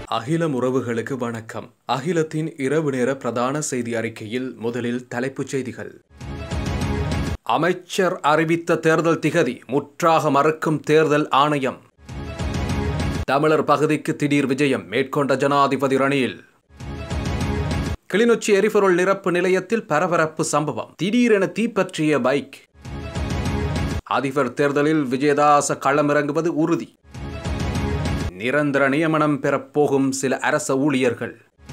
அகிலம் உறவுகளுக்கு வணக்கம் அகிலத்தின் இரவு நேர பிரதான செய்தி அறிக்கையில் முதலில் தலைப்புச் செய்திகள் அமைச்சர் அறிவித்த தேர்தல் திகதி முற்றாக மறுக்கும் தேர்தல் ஆணையம் தமிழர் பகுதிக்கு திடீர் விஜயம் மேற்கொண்ட ஜனாதிபதி ரணில் கிளிநொச்சி எரிபொருள் நிரப்பு நிலையத்தில் பரபரப்பு சம்பவம் திடீரென தீப்பற்றிய பைக் அதிபர் தேர்தலில் விஜயதாச களமிறங்குவது உறுதி நிரந்தர நியமனம் பெறப்போகும் சில அரச ஊழியர்கள்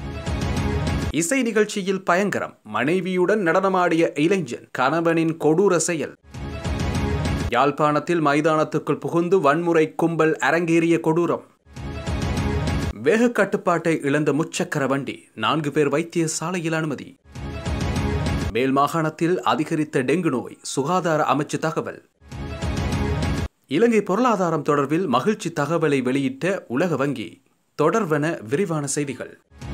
இசை நிகழ்ச்சியில் பயங்கரம் மனைவியுடன் நடனமாடிய இளைஞன் கணவனின் கொடூர செயல் யாழ்ப்பாணத்தில் மைதானத்துக்குள் புகுந்து வன்முறை கும்பல் அரங்கேறிய கொடூரம் வேக கட்டுப்பாட்டை இழந்த முச்சக்கர வண்டி நான்கு பேர் வைத்தியசாலையில் அனுமதி மேல் மாகாணத்தில் அதிகரித்த டெங்கு நோய் சுகாதார அமைச்சு தகவல் இலங்கை பொருளாதாரம் தொடர்பில் மகிழ்ச்சி தகவலை வெளியிட்ட உலக வங்கி தொடர்வன விரிவான செய்திகள்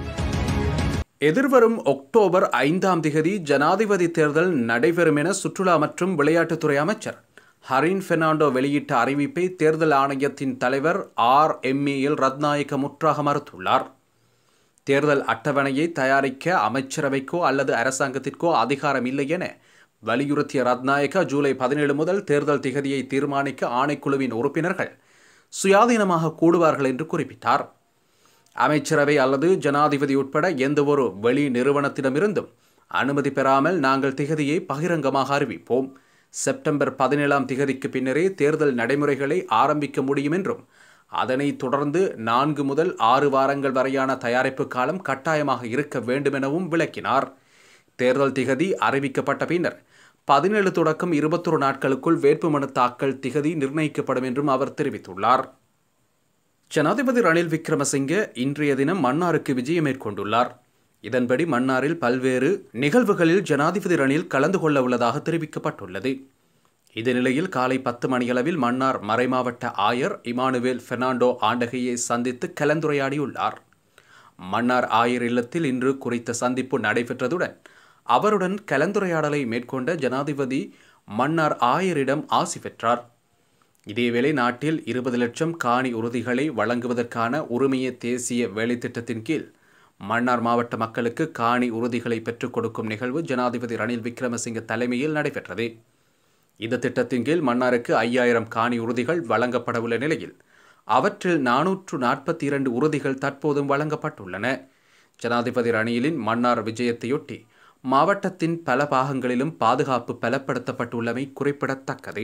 எதிர்வரும் அக்டோபர் ஐந்தாம் திகதி ஜனாதிபதி தேர்தல் நடைபெறும் என சுற்றுலா மற்றும் விளையாட்டுத்துறை அமைச்சர் ஹரின் பெர்னாண்டோ வெளியிட்ட அறிவிப்பை தேர்தல் ஆணையத்தின் தலைவர் ஆர் எம்ஏஎல் ரத்நாயக்க முற்றாக மறுத்துள்ளார் தேர்தல் அட்டவணையை தயாரிக்க அமைச்சரவைக்கோ அல்லது அரசாங்கத்திற்கோ அதிகாரம் இல்லை என வலியுறுத்திய ரத்நாயக்கா ஜூலை பதினேழு முதல் தேர்தல் திகதியை தீர்மானிக்க ஆணைக்குழுவின் உறுப்பினர்கள் சுயாதீனமாக கூடுவார்கள் என்று குறிப்பிட்டார் அமைச்சரவை அல்லது ஜனாதிபதி உட்பட எந்தவொரு வெளி நிறுவனத்திடமிருந்தும் அனுமதி பெறாமல் நாங்கள் திகதியை பகிரங்கமாக அறிவிப்போம் செப்டம்பர் பதினேழாம் திகதிக்கு பின்னரே தேர்தல் நடைமுறைகளை ஆரம்பிக்க முடியும் என்றும் அதனைத் தொடர்ந்து நான்கு முதல் ஆறு வாரங்கள் வரையான தயாரிப்பு காலம் கட்டாயமாக இருக்க வேண்டுமெனவும் விளக்கினார் தேர்தல் திகதி அறிவிக்கப்பட்ட பின்னர் பதினேழு தொடக்கம் இருபத்தொரு நாட்களுக்குள் வேட்புமனு தாக்கல் திகதி நிர்ணயிக்கப்படும் என்றும் அவர் தெரிவித்துள்ளார் ஜனாதிபதி ரணில் விக்ரமசிங்கே இன்றைய தினம் மன்னாருக்கு விஜயம் மேற்கொண்டுள்ளார் இதன்படி மன்னாரில் பல்வேறு நிகழ்வுகளில் ஜனாதிபதி ரணில் கலந்து கொள்ள உள்ளதாக தெரிவிக்கப்பட்டுள்ளது இந்த நிலையில் காலை பத்து மணியளவில் மன்னார் மறைமாவட்ட ஆயர் இமானுவேல் பெர்னாண்டோ ஆண்டகையை சந்தித்து கலந்துரையாடியுள்ளார் மன்னார் ஆயர் இல்லத்தில் இன்று குறித்த சந்திப்பு நடைபெற்றதுடன் அவருடன் கலந்துரையாடலை மேற்கொண்ட ஜனாதிபதி மன்னார் ஆயரிடம் ஆசி பெற்றார் இதேவேளை நாட்டில் இருபது லட்சம் காணி உறுதிகளை வழங்குவதற்கான உரிமைய தேசிய வேலைத்திட்டத்தின் கீழ் மன்னார் மாவட்ட மக்களுக்கு காணி உறுதிகளை பெற்றுக் கொடுக்கும் நிகழ்வு ஜனாதிபதி ரணில் விக்ரமசிங்க தலைமையில் நடைபெற்றது இந்த திட்டத்தின் கீழ் மன்னாருக்கு ஐயாயிரம் காணி உறுதிகள் வழங்கப்படவுள்ள நிலையில் அவற்றில் நானூற்று நாற்பத்தி இரண்டு உறுதிகள் தற்போதும் வழங்கப்பட்டுள்ளன ஜனாதிபதி ரணிலின் மன்னார் விஜயத்தையொட்டி மாவட்டத்தின் பல பாகங்களிலும் பாதுகாப்பு பலப்படுத்தப்பட்டுள்ளமை குறிப்பிடத்தக்கது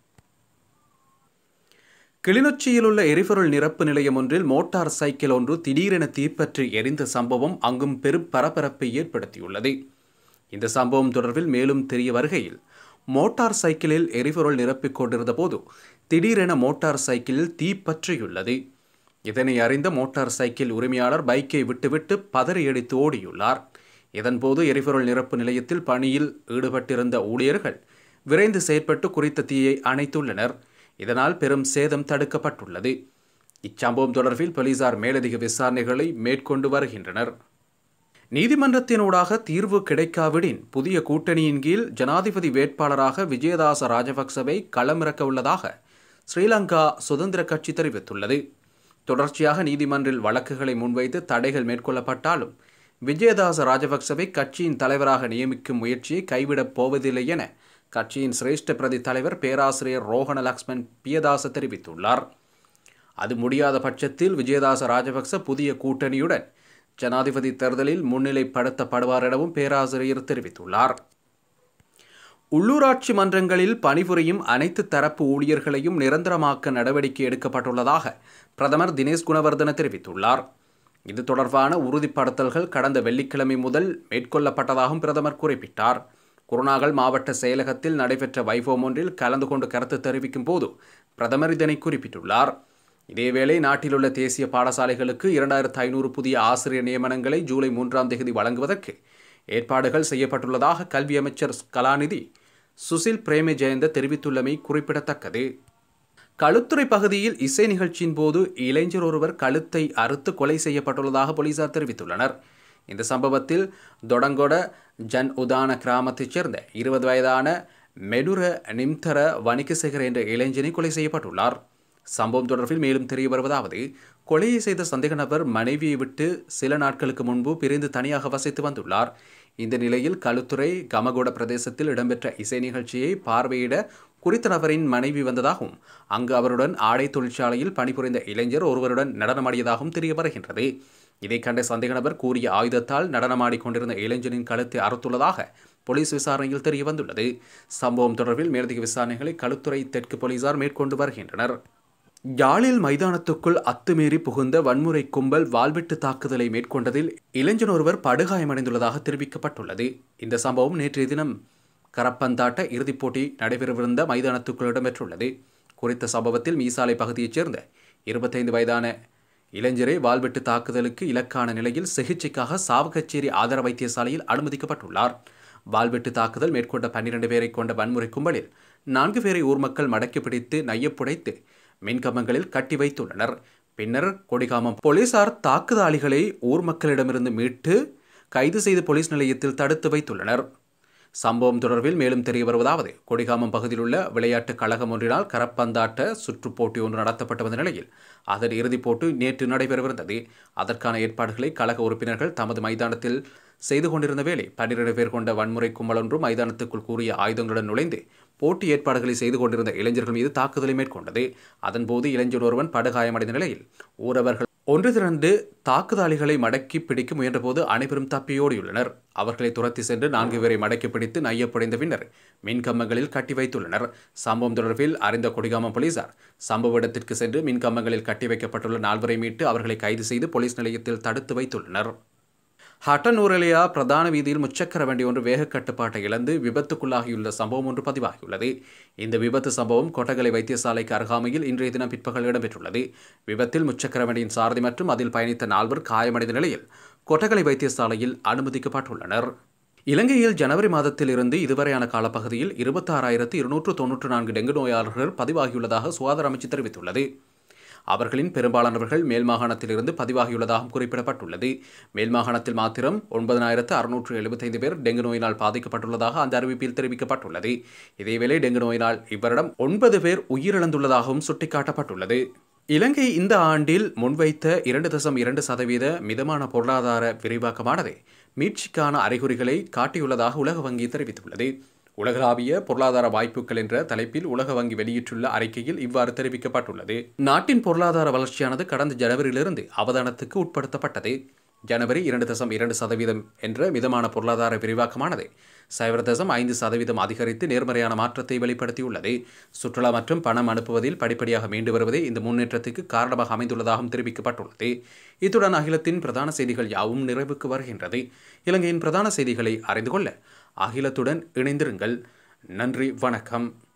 கிளிநொச்சியில் உள்ள எரிபொருள் நிரப்பு நிலையம் ஒன்றில் மோட்டார் சைக்கிள் ஒன்று திடீரென தீப்பற்றி எரிந்த சம்பவம் அங்கும் பெரும் பரபரப்பை ஏற்படுத்தியுள்ளது இந்த சம்பவம் தொடர்பில் மேலும் தெரிய வருகையில் மோட்டார் சைக்கிளில் எரிபொருள் நிரப்பிக் கொண்டிருந்த போது திடீரென மோட்டார் சைக்கிளில் தீப்பற்றியுள்ளது இதனை அறிந்த மோட்டார் சைக்கிள் உரிமையாளர் பைக்கை விட்டுவிட்டு பதறியடித்து ஓடியுள்ளார் இதன்போது எரிபொருள் நிரப்பு நிலையத்தில் பணியில் ஈடுபட்டிருந்த ஊழியர்கள் விரைந்து செயற்பட்டு குறித்த தீயை அணைத்துள்ளனர் இதனால் பெரும் சேதம் தடுக்கப்பட்டுள்ளது இச்சம்பவம் தொடர்பில் போலீசார் மேலதிக விசாரணைகளை மேற்கொண்டு வருகின்றனர் நீதிமன்றத்தினூடாக தீர்வு கிடைக்காவிடின் புதிய கூட்டணியின் கீழ் ஜனாதிபதி வேட்பாளராக விஜயதாச ராஜபக்சவை களமிறக்க உள்ளதாக ஸ்ரீலங்கா சுதந்திர கட்சி தெரிவித்துள்ளது தொடர்ச்சியாக நீதிமன்றில் வழக்குகளை முன்வைத்து தடைகள் மேற்கொள்ளப்பட்டாலும் விஜயதாச ராஜபக்சவை கட்சியின் தலைவராக நியமிக்கும் முயற்சியை கைவிடப் போவதில்லை என கட்சியின் சிரேஷ்ட பிரதி தலைவர் பேராசிரியர் ரோஹண லக்ஷ்மன் பியதாச தெரிவித்துள்ளார் அது முடியாத பட்சத்தில் விஜயதாச ராஜபக்ச புதிய கூட்டணியுடன் ஜனாதிபதி தேர்தலில் முன்னிலைப்படுத்தப்படுவார் எனவும் பேராசிரியர் தெரிவித்துள்ளார் உள்ளூராட்சி மன்றங்களில் பணிபுரியும் அனைத்து தரப்பு ஊழியர்களையும் நிரந்தரமாக்க நடவடிக்கை எடுக்கப்பட்டுள்ளதாக பிரதமர் தினேஷ் குணவர்தன தெரிவித்துள்ளார் இது தொடர்பான உறுதிப்படுத்தல்கள் கடந்த வெள்ளிக்கிழமை முதல் மேற்கொள்ளப்பட்டதாகவும் பிரதமர் குறிப்பிட்டார் குருநாகல் மாவட்ட செயலகத்தில் நடைபெற்ற வைபவம் ஒன்றில் கலந்து கொண்டு கருத்து தெரிவிக்கும் போது பிரதமர் இதனை குறிப்பிட்டுள்ளார் இதேவேளை நாட்டிலுள்ள தேசிய பாடசாலைகளுக்கு இரண்டாயிரத்து ஐநூறு புதிய ஆசிரியர் நியமனங்களை ஜூலை மூன்றாம் தேதி வழங்குவதற்கு ஏற்பாடுகள் செய்யப்பட்டுள்ளதாக கல்வி அமைச்சர் கலாநிதி சுசில் பிரேம ஜெயந்த தெரிவித்துள்ளமை குறிப்பிடத்தக்கது களுத்துறை பகுதியில் இசை நிகழ்ச்சியின் போது இளைஞர் ஒருவர் கழுத்தை அறுத்து கொலை செய்யப்பட்டுள்ளதாக போலீசார் தெரிவித்துள்ளனர் இந்த சம்பவத்தில் தொடங்கொட ஜன் உதான கிராமத்தைச் சேர்ந்த இருபது வயதான மெடுர நிம்தர வணிகசேகர் என்ற இளைஞனை கொலை செய்யப்பட்டுள்ளார் சம்பவம் தொடர்பில் மேலும் தெரிய வருவதாவது கொலையை செய்த சந்தேக நபர் மனைவியை விட்டு சில நாட்களுக்கு முன்பு பிரிந்து தனியாக வசித்து வந்துள்ளார் இந்த நிலையில் களுத்துறை கமகோட பிரதேசத்தில் இடம்பெற்ற இசை நிகழ்ச்சியை பார்வையிட குறித்த நபரின் மனைவி வந்ததாகவும் அங்கு அவருடன் ஆடை தொழிற்சாலையில் பணிபுரிந்த இளைஞர் ஒருவருடன் நடனமாடியதாகவும் தெரிய வருகின்றது இதை கண்ட சந்தேக நபர் கூறிய ஆயுதத்தால் நடனமாடிக் கொண்டிருந்த இளைஞனின் கழுத்தை அறுத்துள்ளதாக போலீஸ் விசாரணையில் தெரிய வந்துள்ளது சம்பவம் தொடர்பில் மேலதிக விசாரணைகளை களுத்துறை தெற்கு போலீசார் மேற்கொண்டு வருகின்றனர் யாழில் மைதானத்துக்குள் அத்துமீறி புகுந்த வன்முறை கும்பல் வாள்வெட்டு தாக்குதலை மேற்கொண்டதில் இளைஞன் ஒருவர் படுகாயமடைந்துள்ளதாக தெரிவிக்கப்பட்டுள்ளது இந்த சம்பவம் நேற்றைய தினம் கரப்பந்தாட்ட இறுதிப் போட்டி நடைபெறவிருந்த மைதானத்துக்குள் இடம்பெற்றுள்ளது குறித்த சம்பவத்தில் மீசாலை பகுதியைச் சேர்ந்த இருபத்தைந்து வயதான இளைஞரே வாள்வெட்டு தாக்குதலுக்கு இலக்கான நிலையில் சிகிச்சைக்காக சாவகச்சேரி ஆதார வைத்தியசாலையில் அனுமதிக்கப்பட்டுள்ளார் வாள்வெட்டு தாக்குதல் மேற்கொண்ட பன்னிரண்டு பேரை கொண்ட வன்முறை கும்பலில் நான்கு பேரை ஊர் மக்கள் மடக்கி பிடித்து நையப்புடைத்து மின்கம்பங்களில் கட்டி வைத்துள்ளனர் பின்னர் கொடிகாமம் போலீசார் தாக்குதாளிகளை ஊர் மக்களிடமிருந்து மீட்டு கைது செய்து போலீஸ் நிலையத்தில் தடுத்து வைத்துள்ளனர் சம்பவம் தொடர்பில் மேலும் தெரிய வருவதாவது கொடிகாமம் பகுதியில் உள்ள விளையாட்டுக் கழகம் ஒன்றினால் கரப்பந்தாட்ட சுற்றுப் போட்டி ஒன்று நடத்தப்பட்டு வந்த நிலையில் அதன் இறுதிப் போட்டி நேற்று நடைபெறவிருந்தது அதற்கான ஏற்பாடுகளை கழக உறுப்பினர்கள் தமது மைதானத்தில் செய்து கொண்டிருந்த வேளை பன்னிரண்டு பேர் கொண்ட வன்முறை கும்பல் ஒன்று மைதானத்துக்குள் கூறிய ஆயுதங்களுடன் நுழைந்து போட்டி ஏற்பாடுகளை செய்து கொண்டிருந்த இளைஞர்கள் மீது தாக்குதலை மேற்கொண்டது அதன்போது இளைஞர் ஒருவன் படுகாயமடைந்த நிலையில் ஊரவர்கள் ஒன்று திரண்டு தாக்குதாளிகளை மடக்கி பிடிக்க முயன்றபோது அனைவரும் தப்பியோடியுள்ளனர் அவர்களை துரத்தி சென்று நான்கு பேரை மடக்கி பிடித்து நையப்படைந்த பின்னர் மின்கம்பங்களில் கட்டி வைத்துள்ளனர் சம்பவம் தொடர்பில் அறிந்த கொடிகாமம் போலீசார் சம்பவ இடத்திற்கு சென்று மின்கம்பங்களில் கட்டி வைக்கப்பட்டுள்ள நால்வரை மீட்டு அவர்களை கைது செய்து போலீஸ் நிலையத்தில் தடுத்து வைத்துள்ளனர் ஹட்டனூரலியா பிரதான வீதியில் முச்சக்கர வண்டி ஒன்று வேக கட்டுப்பாட்டை இழந்து விபத்துக்குள்ளாகியுள்ள சம்பவம் ஒன்று பதிவாகியுள்ளது இந்த விபத்து சம்பவம் கொட்டகலை வைத்தியசாலைக்கு அருகாமையில் இன்றைய தினம் பிற்பகல் இடம்பெற்றுள்ளது விபத்தில் முச்சக்கர வண்டியின் சாரதி மற்றும் அதில் பயணித்த நால்வர் காயமடைந்த நிலையில் கொட்டகலை வைத்தியசாலையில் அனுமதிக்கப்பட்டுள்ளனர் இலங்கையில் ஜனவரி மாதத்தில் இருந்து இதுவரையான காலப்பகுதியில் இருபத்தாறாயிரத்து இருநூற்று தொன்னூற்று நான்கு டெங்கு நோயாளர்கள் பதிவாகியுள்ளதாக சுகாதார அமைச்சு தெரிவித்துள்ளது அவர்களின் பெரும்பாலானவர்கள் மேல் மாகாணத்திலிருந்து பதிவாகியுள்ளதாகவும் குறிப்பிடப்பட்டுள்ளது மேல் மாகாணத்தில் மாத்திரம் ஒன்பதனாயிரத்து அறுநூற்று எழுபத்தைந்து பேர் டெங்கு நோயினால் பாதிக்கப்பட்டுள்ளதாக அந்த அறிவிப்பில் தெரிவிக்கப்பட்டுள்ளது இதேவேளை டெங்கு நோயினால் இவ்வரிடம் ஒன்பது பேர் உயிரிழந்துள்ளதாகவும் சுட்டிக்காட்டப்பட்டுள்ளது இலங்கை இந்த ஆண்டில் முன்வைத்த இரண்டு தசம் இரண்டு சதவீத மிதமான பொருளாதார விரிவாக்கமானது மீட்சிக்கான அறிகுறிகளை காட்டியுள்ளதாக உலக வங்கி தெரிவித்துள்ளது உலகளாவிய பொருளாதார வாய்ப்புகள் என்ற தலைப்பில் உலக வங்கி வெளியிட்டுள்ள அறிக்கையில் இவ்வாறு தெரிவிக்கப்பட்டுள்ளது நாட்டின் பொருளாதார வளர்ச்சியானது கடந்த ஜனவரியிலிருந்து அவதானத்துக்கு உட்படுத்தப்பட்டது ஜனவரி இரண்டு தசம் இரண்டு சதவீதம் என்ற மிதமான பொருளாதார விரிவாக்கமானது சைபர் தசம் ஐந்து சதவீதம் அதிகரித்து நேர்மறையான மாற்றத்தை வெளிப்படுத்தியுள்ளது சுற்றுலா மற்றும் பணம் அனுப்புவதில் படிப்படியாக மீண்டு வருவதே இந்த முன்னேற்றத்துக்கு காரணமாக அமைந்துள்ளதாகவும் தெரிவிக்கப்பட்டுள்ளது இத்துடன் அகிலத்தின் பிரதான செய்திகள் யாவும் நிறைவுக்கு வருகின்றது இலங்கையின் பிரதான செய்திகளை அறிந்து கொள்ள அகிலத்துடன் இணைந்திருங்கள் நன்றி வணக்கம்